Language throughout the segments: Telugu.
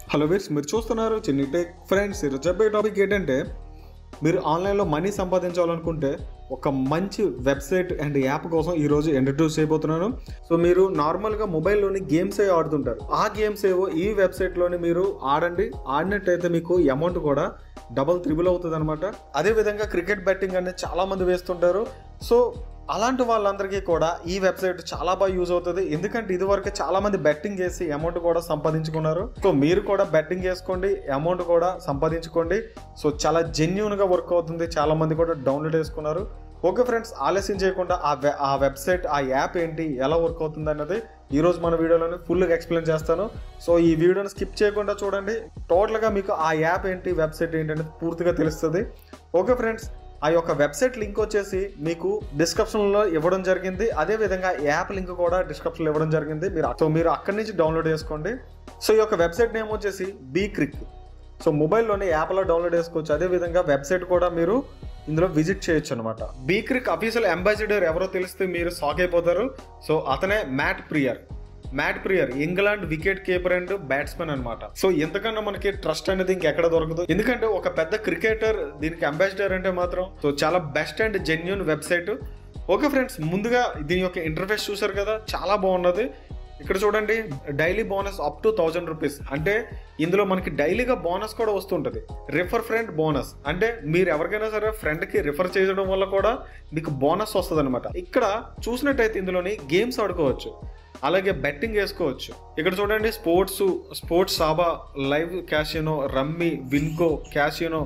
హలో వీర్స్ మీరు చూస్తున్నారు చిన్ని టెక్ ఫ్రెండ్స్ ఈరోజు చెప్పే టాపిక్ ఏంటంటే మీరు ఆన్లైన్లో మనీ సంపాదించాలనుకుంటే ఒక మంచి వెబ్సైట్ అండ్ యాప్ కోసం ఈరోజు ఇంట్రడ్యూస్ చేయబోతున్నాను సో మీరు నార్మల్గా మొబైల్లోని గేమ్స్ ఏ ఆడుతుంటారు ఆ గేమ్స్ ఏవో ఈ వెబ్సైట్లోని మీరు ఆడండి ఆడినట్టయితే మీకు అమౌంట్ కూడా డబల్ త్రిబుల్ అవుతుంది అనమాట అదేవిధంగా క్రికెట్ బెట్టింగ్ అనేది చాలా మంది వేస్తుంటారు సో అలాంటి వాళ్ళందరికీ కూడా ఈ వెబ్సైట్ చాలా బాగా యూజ్ అవుతుంది ఎందుకంటే ఇదివరకు చాలా మంది బెట్టింగ్ వేసి అమౌంట్ కూడా సంపాదించుకున్నారు సో మీరు కూడా బెట్టింగ్ వేసుకోండి అమౌంట్ కూడా సంపాదించుకోండి సో చాలా జెన్యున్ గా వర్క్ అవుతుంది చాలా మంది కూడా డౌన్లోడ్ చేసుకున్నారు ఓకే ఫ్రెండ్స్ ఆలస్యం చేయకుండా ఆ వె ఆ వెబ్సైట్ ఆ యాప్ ఏంటి ఎలా వర్క్ అవుతుంది అన్నది ఈ రోజు మన వీడియోలోనే ఫుల్గా ఎక్స్ప్లెయిన్ చేస్తాను సో ఈ వీడియోని స్కిప్ చేయకుండా చూడండి టోటల్గా మీకు ఆ యాప్ ఏంటి వెబ్సైట్ ఏంటి అనేది పూర్తిగా తెలుస్తుంది ఓకే ఫ్రెండ్స్ ఆ యొక్క వెబ్సైట్ లింక్ వచ్చేసి మీకు డిస్క్రిప్షన్లో ఇవ్వడం జరిగింది అదే విధంగా యాప్ లింక్ కూడా డిస్క్రిప్షన్లో ఇవ్వడం జరిగింది మీరు సో మీరు అక్కడి నుంచి డౌన్లోడ్ చేసుకోండి సో ఈ యొక్క వెబ్సైట్ నేమ్ వచ్చేసి బీ క్రిక్ సో మొబైల్లోనే యాప్లో డౌన్లోడ్ చేసుకోవచ్చు అదే విధంగా వెబ్సైట్ కూడా మీరు ఇందులో విజిట్ చేయొచ్చు అనమాట బీక్రిక్ అఫీషియల్ అంబాసిడర్ ఎవరో తెలిస్తే మీరు షాక్ అయిపోతారు సో అతనే Matt Prior Matt Prior England wicket keeper and batsmen అనమాట సో ఎంతకన్నా మనకి ట్రస్ట్ అనేది ఇంకెక్కడ దొరకదు ఎందుకంటే ఒక పెద్ద క్రికెటర్ దీనికి అంబాసిడర్ అంటే మాత్రం సో చాలా best and genuine website okay friends ముందుగా దీని యొక్క ఇంటర్ఫేస్ చూసారు కదా చాలా బాగున్నది ఇక్కడ చూడండి daily bonus up to thousand rupees అంటే ఇందులో మనకి డైలీగా బోనస్ కూడా వస్తుంటుంది రిఫర్ ఫ్రెండ్ బోనస్ అంటే మీరు ఎవరికైనా సరే ఫ్రెండ్కి రిఫర్ చేయడం వల్ల కూడా మీకు బోనస్ వస్తుంది అనమాట ఇక్కడ చూసినట్టయితే ఇందులోని గేమ్స్ ఆడుకోవచ్చు అలాగే బెట్టింగ్ వేసుకోవచ్చు ఇక్కడ చూడండి sports sports Saba live casino rummy విన్కో క్యాషినో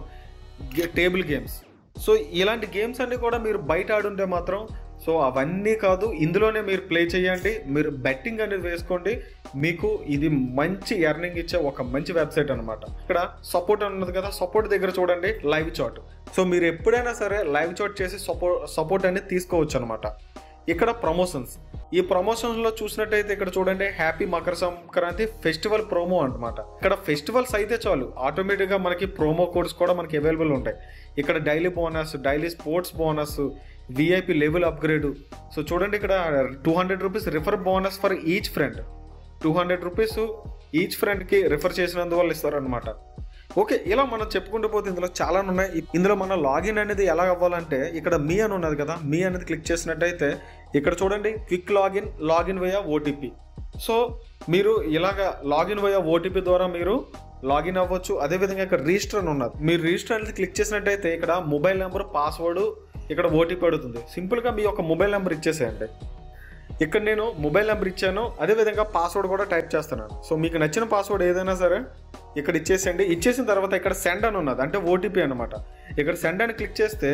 టేబుల్ గేమ్స్ సో ఇలాంటి గేమ్స్ అన్ని కూడా మీరు బయట ఆడుంటే మాత్రం సో అవన్నీ కాదు ఇందులోనే మీరు ప్లే చేయండి మీరు బెట్టింగ్ అనేది వేసుకోండి మీకు ఇది మంచి ఎర్నింగ్ ఇచ్చే ఒక మంచి వెబ్సైట్ అనమాట ఇక్కడ సపోర్ట్ అన్నది కదా సపోర్ట్ దగ్గర చూడండి లైవ్ చాట్ సో మీరు ఎప్పుడైనా సరే లైవ్ చాట్ చేసి సపోర్ట్ సపోర్ట్ అనేది తీసుకోవచ్చు అనమాట ఇక్కడ ప్రమోషన్స్ ఈ ప్రమోషన్స్ లో చూసినట్టయితే ఇక్కడ చూడండి హ్యాపీ మకర సంక్రాంతి ఫెస్టివల్ ప్రోమో అనమాట ఇక్కడ ఫెస్టివల్స్ అయితే చాలు ఆటోమేటిక్ గా మనకి ప్రోమో కోడ్స్ కూడా మనకి అవైలబుల్ ఉంటాయి ఇక్కడ daily bonus daily sports bonus VIP level upgrade so చూడండి ఇక్కడ two hundred rupees refer bonus for each friend two hundred rupees each ఫ్రెండ్కి రిఫర్ చేసినందువల్ల ఇస్తారనమాట ఓకే ఇలా మనం చెప్పుకుంటూ పోతే ఇందులో చాలా ఉన్నాయి ఇందులో మన లాగిన్ అనేది ఎలా అవ్వాలంటే ఇక్కడ మీ అని ఉన్నది కదా మీ అనేది క్లిక్ చేసినట్టయితే ఇక్కడ చూడండి quick login login via OTP so మీరు ఇలాగ లాగిన్ వయ ఓటీపీ ద్వారా మీరు లాగిన్ అవ్వచ్చు అదేవిధంగా ఇక్కడ రిజిస్టర్ అని ఉన్నది మీరు రిజిస్టర్ అనేది క్లిక్ చేసినట్టయితే ఇక్కడ మొబైల్ నెంబర్ పాస్వర్డ్ ఇక్కడ ఓటీపీ అడుగుతుంది సింపుల్గా మీ యొక్క మొబైల్ నెంబర్ ఇచ్చేసేయండి ఇక్కడ నేను మొబైల్ నెంబర్ ఇచ్చాను అదేవిధంగా పాస్వర్డ్ కూడా టైప్ చేస్తున్నాను సో మీకు నచ్చిన పాస్వర్డ్ ఏదైనా సరే ఇక్కడ ఇచ్చేసేయండి ఇచ్చేసిన తర్వాత ఇక్కడ సెండ్ అని ఉన్నది అంటే ఓటీపీ అనమాట ఇక్కడ సెండ్ అని క్లిక్ చేస్తే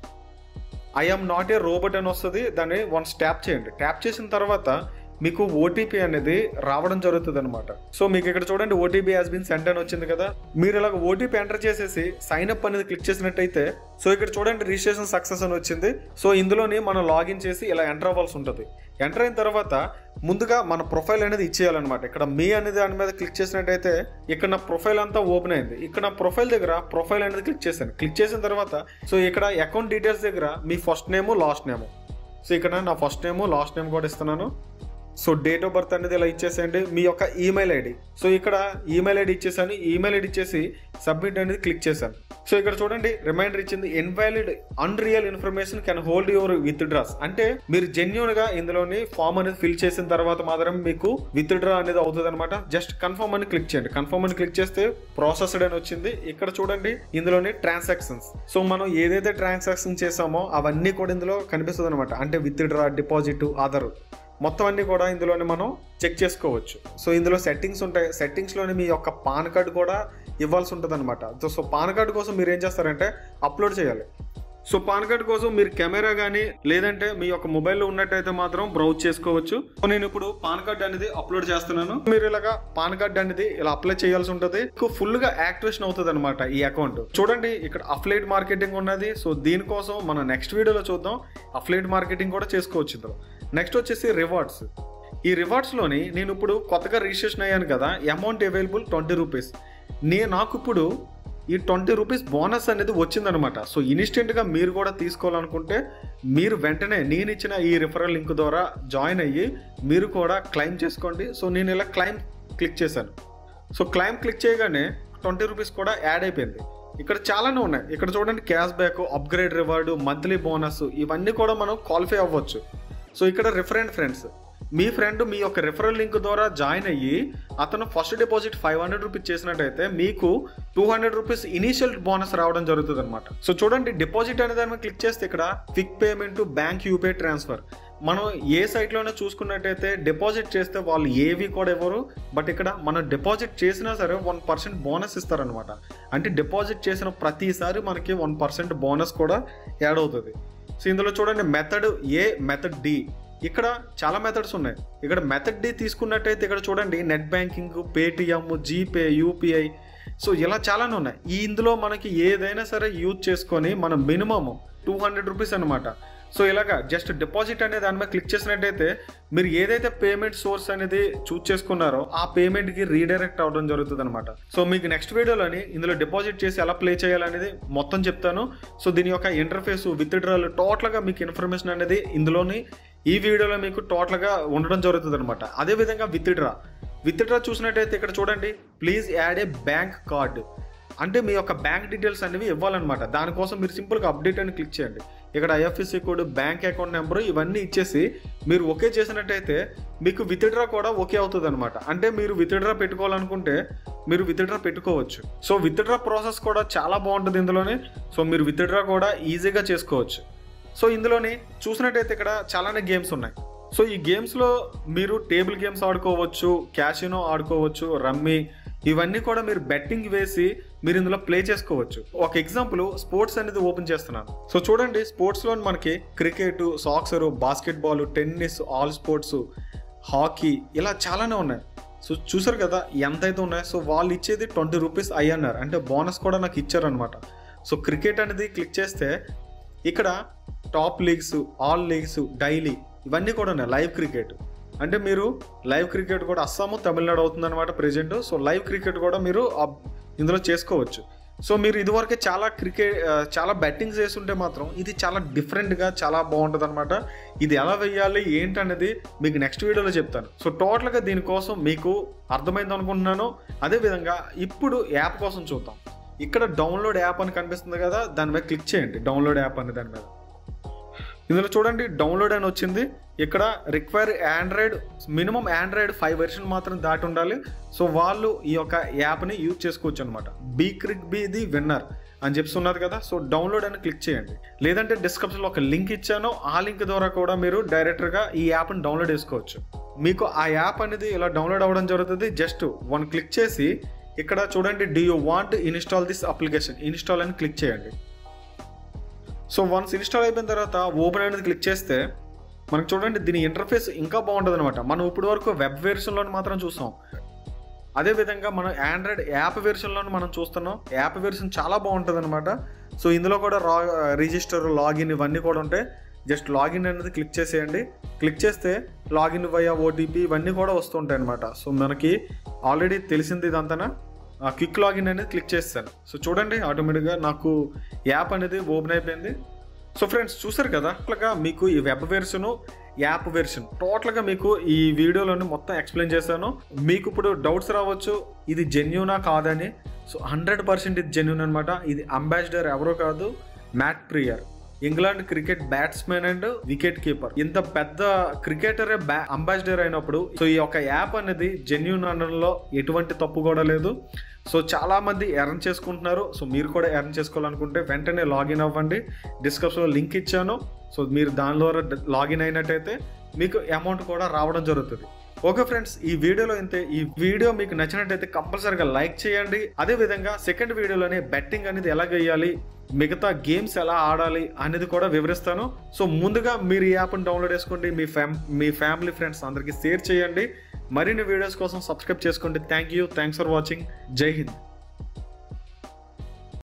ఐఎమ్ నాట్ ఏ రోబోట్ అని వస్తుంది దాన్ని వన్స్ ట్యాప్ చేయండి ట్యాప్ చేసిన తర్వాత మీకు ఓటీపీ అనేది రావడం జరుగుతుంది అనమాట సో మీకు ఇక్కడ చూడండి ఓటీపీ హాస్ బిన్ సెండ్ అని వచ్చింది కదా మీరు ఇలాగ ఓటీపీ ఎంటర్ చేసేసి సైన్ అప్ అనేది క్లిక్ చేసినట్టయితే సో ఇక్కడ చూడండి రిజిస్ట్రేషన్ సక్సెస్ అని వచ్చింది సో ఇందులోని మనం లాగిన్ చేసి ఇలా ఎంటర్ అవ్వాల్సి ఉంటుంది ఎంటర్ అయిన తర్వాత ముందుగా మన ప్రొఫైల్ అనేది ఇచ్చేయాలన్నమాట ఇక్కడ మీ అనేది దాని మీద క్లిక్ చేసినట్టయితే ఇక్కడ నా ప్రొఫైల్ అంతా ఓపెన్ అయింది ఇక్కడ నా ప్రొఫైల్ దగ్గర ప్రొఫైల్ అనేది క్లిక్ చేశాను క్లిక్ చేసిన తర్వాత సో ఇక్కడ అకౌంట్ డీటెయిల్స్ దగ్గర మీ first name last name so ఇక్కడ నా ఫస్ట్ నేము లాస్ట్ నేమ్ కూడా ఇస్తున్నాను సో డేట్ ఆఫ్ బర్త్ అనేది ఇలా ఇచ్చేసేయండి మీ యొక్క ఈమెయిల్ ఐడి సో ఇక్కడ ఈమెయిల్ ఐడి ఇచ్చేసాను ఈమెయిల్ ఐడి ఇచ్చేసి సబ్మిట్ అనేది క్లిక్ చేశాను సో ఇక్కడ చూడండి రిమైండర్ ఇచ్చింది invalid unreal information can hold your withdraws అంటే మీరు జెన్యున్ గా ఇందులోని ఫామ్ అనేది ఫిల్ చేసిన తర్వాత మాత్రం మీకు విత్ డ్రా అనేది అవుతుంది అనమాట జస్ట్ కన్ఫర్మ్ అని క్లిక్ చేయండి కన్ఫర్మ్ అని క్లిక్ చేస్తే ప్రాసెస్డ్ అని వచ్చింది ఇక్కడ చూడండి ఇందులోని ట్రాన్సాక్షన్స్ సో మనం ఏదైతే ట్రాన్సాక్షన్ చేసామో అవన్నీ కూడా ఇందులో కనిపిస్తుంది అనమాట అంటే విత్ డ్రా డిపాజిట్ ఆధార్ మొత్తం అన్ని కూడా ఇందులోనే మనం చెక్ చేసుకోవచ్చు సో ఇందులో సెట్టింగ్స్ ఉంటాయి సెట్టింగ్స్లోని మీ యొక్క పాన్ కార్డు కూడా ఇవ్వాల్సి ఉంటుంది అనమాట సో పాన్ కార్డు కోసం మీరు ఏం చేస్తారంటే అప్లోడ్ చేయాలి సో పాన్ కార్డ్ కోసం మీరు కెమెరా కానీ లేదంటే మీ యొక్క మొబైల్లో ఉన్నట్టయితే మాత్రం బ్రౌజ్ చేసుకోవచ్చు సో నేను ఇప్పుడు పాన్ కార్డ్ అనేది అప్లోడ్ చేస్తున్నాను మీరు ఇలాగా పాన్ కార్డ్ అనేది ఇలా అప్లై చేయాల్సి ఉంటుంది ఫుల్ గా యాక్టివేషన్ అవుతుంది అనమాట ఈ అకౌంట్ చూడండి ఇక్కడ అఫ్లైట్ మార్కెటింగ్ ఉన్నది సో దీనికోసం మనం నెక్స్ట్ వీడియోలో చూద్దాం అఫ్లైట్ మార్కెటింగ్ కూడా చేసుకోవచ్చు ఇందులో నెక్స్ట్ వచ్చేసి రివార్డ్స్ ఈ రివార్డ్స్లోని నేను ఇప్పుడు కొత్తగా రిజిస్ట్రేషన్ అయ్యాను కదా అమౌంట్ అవైలబుల్ ట్వంటీ రూపీస్ నే నాకు ఇప్పుడు ఈ ట్వంటీ రూపీస్ బోనస్ అనేది వచ్చిందనమాట సో ఇన్స్టెంట్గా మీరు కూడా తీసుకోవాలనుకుంటే మీరు వెంటనే నేను ఇచ్చిన ఈ రిఫరల్ లింక్ ద్వారా జాయిన్ అయ్యి మీరు కూడా క్లైమ్ చేసుకోండి సో నేను ఇలా క్లైమ్ క్లిక్ చేశాను సో క్లైమ్ క్లిక్ చేయగానే ట్వంటీ రూపీస్ కూడా యాడ్ అయిపోయింది ఇక్కడ చాలానే ఉన్నాయి ఇక్కడ చూడండి cash back upgrade reward monthly bonus ఇవన్నీ కూడా మనం క్వాలిఫై అవ్వచ్చు సో ఇక్కడ రిఫరెంట్ ఫ్రెండ్స్ మీ ఫ్రెండ్ మీ యొక్క రిఫరల్ లింక్ ద్వారా జాయిన్ అయ్యి అతను first deposit five hundred rupees చేసినట్టయితే మీకు two hundred rupees initial bonus రావడం జరుగుతుంది అనమాట సో చూడండి డిపాజిట్ అనే దాని మీద క్లిక్ చేస్తే ఇక్కడ quick payment bank UPI transfer మనం ఏ సైట్లోనే చూసుకున్నట్టయితే డిపాజిట్ చేస్తే వాళ్ళు ఏవి కూడా ఇవ్వరు బట్ ఇక్కడ మనం డిపాజిట్ చేసినా సరే వన్ పర్సెంట్ బోనస్ ఇస్తారనమాట అంటే డిపాజిట్ చేసిన ప్రతిసారి మనకి వన్ పర్సెంట్ బోనస్ కూడా యాడ్ అవుతుంది సో ఇందులో చూడండి మెథడ్ ఏ మెథడ్ డి ఇక్కడ చాలా మెథడ్స్ ఉన్నాయి ఇక్కడ మెథడ్ డి తీసుకున్నట్టయితే ఇక్కడ చూడండి net banking Paytm GPay UPI so ఇలా చాలానే ఉన్నాయి ఈ ఇందులో మనకి ఏదైనా సరే యూజ్ చేసుకొని మనం మినిమమ్ టూ హండ్రెడ్ రూపీస్ అనమాట సో ఇలాగా జస్ట్ డిపాజిట్ అనే దాని మీద క్లిక్ చేసినట్టయితే మీరు ఏదైతే పేమెంట్ సోర్స్ అనేది చూస్ చేసుకున్నారో ఆ పేమెంట్కి రీడైరెక్ట్ అవ్వడం జరుగుతుంది అనమాట సో మీకు నెక్స్ట్ వీడియోలోని ఇందులో డిపాజిట్ చేసి ఎలా ప్లే చేయాలనేది మొత్తం చెప్తాను సో దీని యొక్క ఇంటర్ఫేస్ విత్ డ్రాల్ టోటల్గా మీకు ఇన్ఫర్మేషన్ అనేది ఇందులోని ఈ వీడియోలో మీకు టోటల్గా ఉండడం జరుగుతుంది అనమాట అదేవిధంగా విత్ డ్రా విత్ డ్రా చూసినట్టయితే ఇక్కడ చూడండి please add a bank card అంటే మీ యొక్క బ్యాంక్ డీటెయిల్స్ అనేవి ఇవ్వాలన్నమాట దానికోసం మీరు సింపుల్గా అప్డేట్ అని క్లిక్ చేయండి ఇక్కడ IFSC code bank account number ఇవన్నీ ఇచ్చేసి మీరు ఓకే చేసినట్టయితే మీకు విత్డ్రా కూడా ఓకే అవుతుంది అనమాట అంటే మీరు విత్డ్రా పెట్టుకోవాలనుకుంటే మీరు విత్డ్రా పెట్టుకోవచ్చు సో విత్డ్రా ప్రాసెస్ కూడా చాలా బాగుంటుంది ఇందులోనే సో మీరు విత్డ్రా కూడా ఈజీగా చేసుకోవచ్చు సో ఇందులోని చూసినట్టయితే ఇక్కడ చాలానే గేమ్స్ ఉన్నాయి సో ఈ గేమ్స్లో మీరు టేబుల్ గేమ్స్ ఆడుకోవచ్చు క్యాషినో ఆడుకోవచ్చు రమ్మీ ఇవన్నీ కూడా మీరు బెట్టింగ్ వేసి మీరు ఇందులో ప్లే చేసుకోవచ్చు ఒక ఎగ్జాంపుల్ స్పోర్ట్స్ అనేది ఓపెన్ చేస్తున్నాను సో చూడండి స్పోర్ట్స్లో మనకి cricket soccer basketball tennis all sports hockey ఇలా చాలానే ఉన్నాయి సో చూసారు కదా ఎంత అయితే ఉన్నాయి సో వాళ్ళు ఇచ్చేది ట్వంటీ రూపీస్ అయ్యన్నారు అంటే బోనస్ కూడా నాకు ఇచ్చారనమాట సో క్రికెట్ అనేది క్లిక్ చేస్తే ఇక్కడ top leagues all leagues daily ఇవన్నీ కూడా ఉన్నాయి లైవ్ క్రికెట్ అంటే మీరు లైవ్ క్రికెట్ కూడా అస్సాము తమిళనాడు అవుతుందన్నమాట ప్రెజెంట్ సో లైవ్ క్రికెట్ కూడా మీరు అబ్- ఇందులో చేసుకోవచ్చు సో మీరు ఇదివరకే చాలా క్రికెట్ చాలా బెట్టింగ్స్ వేస్తుంటే మాత్రం ఇది చాలా డిఫరెంట్గా చాలా బాగుంటుంది అనమాట ఇది ఎలా వెయ్యాలి ఏంటనేది మీకు నెక్స్ట్ వీడియోలో చెప్తాను సో టోటల్గా దీనికోసం మీకు అర్థమైంది అనుకుంటున్నాను అదేవిధంగా ఇప్పుడు యాప్ కోసం చూద్దాం ఇక్కడ డౌన్లోడ్ యాప్ అని కనిపిస్తుంది కదా దాని మీద క్లిక్ చేయండి డౌన్లోడ్ యాప్ అనే దాని మీద ఇందులో చూడండి డౌన్లోడ్ అని వచ్చింది ఇక్కడ require Android minimum Android five version మాత్రం దాటి ఉండాలి సో వాళ్ళు ఈ యొక్క యాప్ని యూజ్ చేసుకోవచ్చు అనమాట be crick be the winner అని చెప్తున్నారు కదా సో డౌన్లోడ్ అని క్లిక్ చేయండి లేదంటే డిస్క్రిప్షన్లో ఒక లింక్ ఇచ్చాను ఆ లింక్ ద్వారా కూడా మీరు డైరెక్ట్గా ఈ యాప్ని డౌన్లోడ్ చేసుకోవచ్చు మీకు ఆ యాప్ అనేది ఇలా డౌన్లోడ్ అవ్వడం జరుగుతుంది జస్ట్ వన్ క్లిక్ చేసి ఇక్కడ చూడండి do you want install this application install అని క్లిక్ చేయండి సో వన్స్ ఇన్స్టాల్ అయిపోయిన తర్వాత ఓపెన్ అనేది క్లిక్ చేస్తే మనకు చూడండి దీని ఇంటర్ఫేస్ ఇంకా బాగుంటుంది అనమాట మనం ఇప్పటి వరకు వెబ్ వెర్షన్లో మాత్రం చూసాం అదేవిధంగా మనం ఆండ్రాయిడ్ యాప్ వెర్షన్లో మనం చూస్తున్నాం యాప్ వెర్షన్ చాలా బాగుంటుంది అనమాట సో ఇందులో కూడా రా రిజిస్టర్ లాగిన్ ఇవన్నీ కూడా ఉంటాయి జస్ట్ లాగిన్ అనేది క్లిక్ చేసేయండి క్లిక్ చేస్తే లాగిన్ వయా ఓటీపీ ఇవన్నీ కూడా వస్తుంటాయి అనమాట సో మనకి ఆల్రెడీ తెలిసింది ఇదంతా క్విక్ లాగిన్ అనేది క్లిక్ చేస్తాను సో చూడండి ఆటోమేటిక్గా నాకు యాప్ అనేది ఓపెన్ అయిపోయింది సో ఫ్రెండ్స్ చూసారు కదా అట్లాగా మీకు ఈ వెబ్ వెర్షన్ యాప్ వెర్షన్ టోటల్గా మీకు ఈ వీడియోలోని మొత్తం ఎక్స్ప్లెయిన్ చేశాను మీకు ఇప్పుడు డౌట్స్ రావచ్చు ఇది జెన్యునా కాదని సో హండ్రెడ్ పర్సెంట్ ఇది జెన్యున్ అనమాట ఇది అంబాసిడర్ ఎవరో కాదు Matt Prior England cricket batsmen and wicket keeper ఇంత పెద్ద క్రికెటరే బ్యా అంబాసిడర్ అయినప్పుడు సో ఈ యొక్క యాప్ అనేది జెన్యున్ అనడంలో ఎటువంటి తప్పు కూడా లేదు సో చాలా మంది ఎర్న్ చేసుకుంటున్నారు సో మీరు కూడా ఎర్న్ చేసుకోవాలనుకుంటే వెంటనే లాగిన్ అవ్వండి డిస్క్రిప్షన్లో లింక్ ఇచ్చాను సో మీరు దాని ద్వారా లాగిన్ అయినట్టయితే మీకు అమౌంట్ కూడా రావడం జరుగుతుంది ఓకే ఫ్రెండ్స్ ఈ వీడియోలో ఇంతే ఈ వీడియో మీకు నచ్చినట్టయితే కంపల్సరీగా లైక్ చేయండి అదే విధంగా సెకండ్ వీడియోలోనే బెట్టింగ్ అనేది ఎలా వేయాలి మిగతా గేమ్స్ ఎలా ఆడాలి అనేది కూడా వివరిస్తాను సో ముందుగా మీరు ఈ యాప్ని డౌన్లోడ్ చేసుకోండి మీ ఫ్యామ్ మీ ఫ్యామిలీ ఫ్రెండ్స్ అందరికీ షేర్ చేయండి మరిన్ని వీడియోస్ కోసం సబ్స్క్రైబ్ చేసుకోండి thank you thanks for watching జై హింద్